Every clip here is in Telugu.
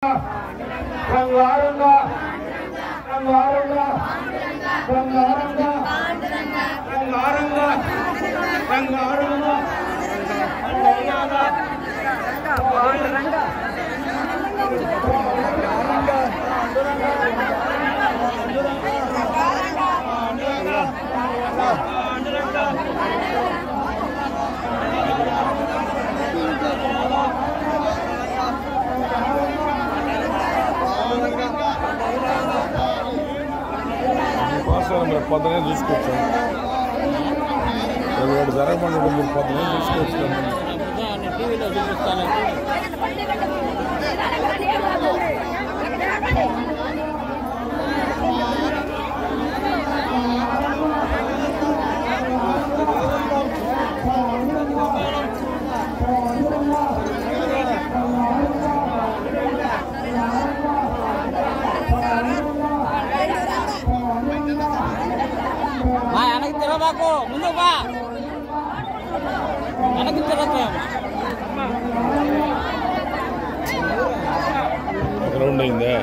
రంగారంగా రంగారంగా రంగారంగా రంగారంగా రంగారంగా పాస్టర్ మీరు పొద్దునే చూసుకోవచ్చు వాడు జరగకుండా మీరు పొద్దునే చూసుకోవచ్చు కదా. టీవీలో చూపిస్తాను మా వెనక్కి తిరగబాకు ముందు బా వెనక్కి తిరగచ్చు ఒక రౌండ్ అయిందా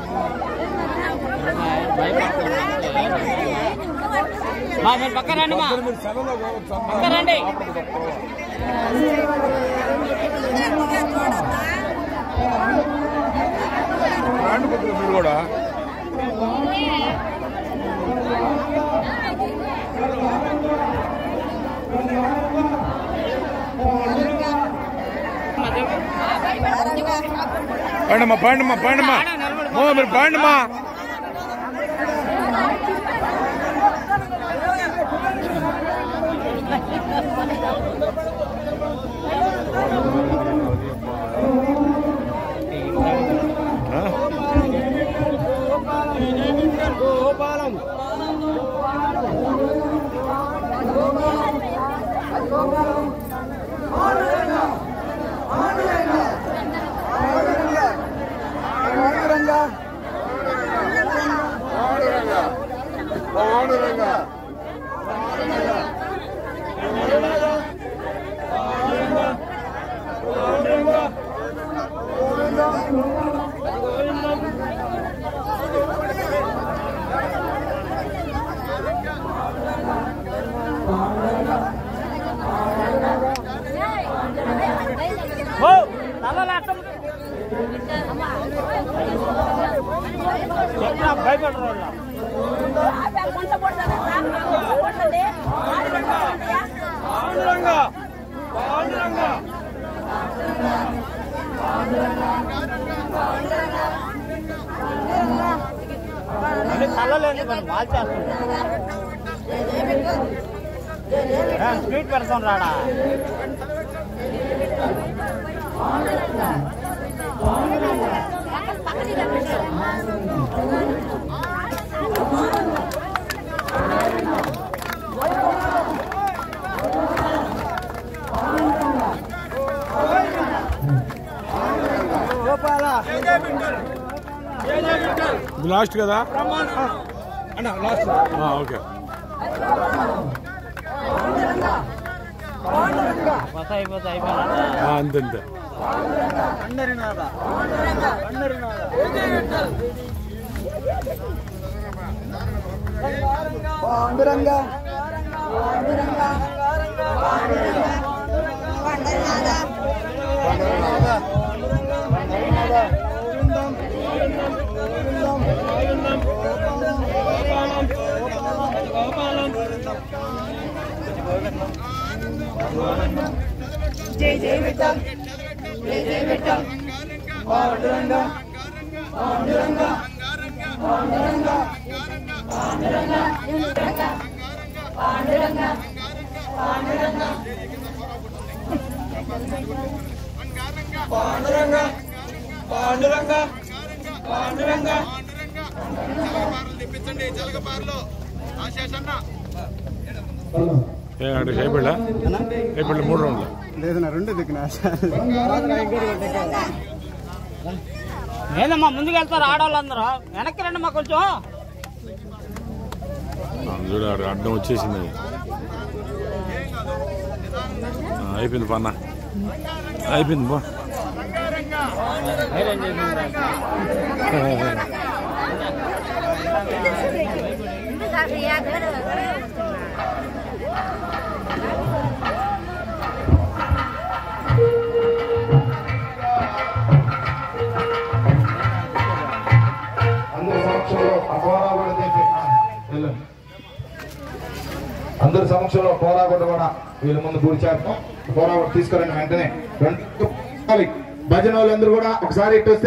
మా మీరు పక్క రండి మా పక్క రండి రాండి కొద్దిగా మీరు కూడా పండమ్మా పండమ్మా పండమ్మా ఓ మీరు పండమ్మా ఆ? ఓ తలలో అట్టం చెప్పినా భయపడరు వాళ్ళు. మళ్ళీ తలలో ఎందుకు మరి వాల్ చేస్తుంది ఏ, స్వీట్ పెడతాం రాడా ఇది లాస్ట్ కదా ఆ, ఓకే బస్ అయిపోతే అయిపోయినట్ట ఆ, అంతే అంతే ఏ, అక్కడ చేయబడ్డా చేయబడ్డా మూడు రౌండ్లు లేదు నా రెండు దిక్కున లేదమ్మా ముందుకు వెళ్తారు ఆడవాళ్ళందరూ వెనక్కి రండి మా కొంచెం ఆ, చూడు ఆడ అడ్డం వచ్చేసింది అది. ఆ, అయిపోయింది పన్న అయిపోయింది బా అందరి సమక్షంలో ఆ పోరాగొడ తీసి ఆ, వెళ్ళు. అందరి సమక్షంలో పోరాగొడ కూడా వీళ్ళ ముందు పూర్తి చేస్తాం పోరాగొడ తీసుకురండి వెంటనే రెండు భజన వాళ్ళందరూ కూడా ఒకసారి ఇటు వస్తే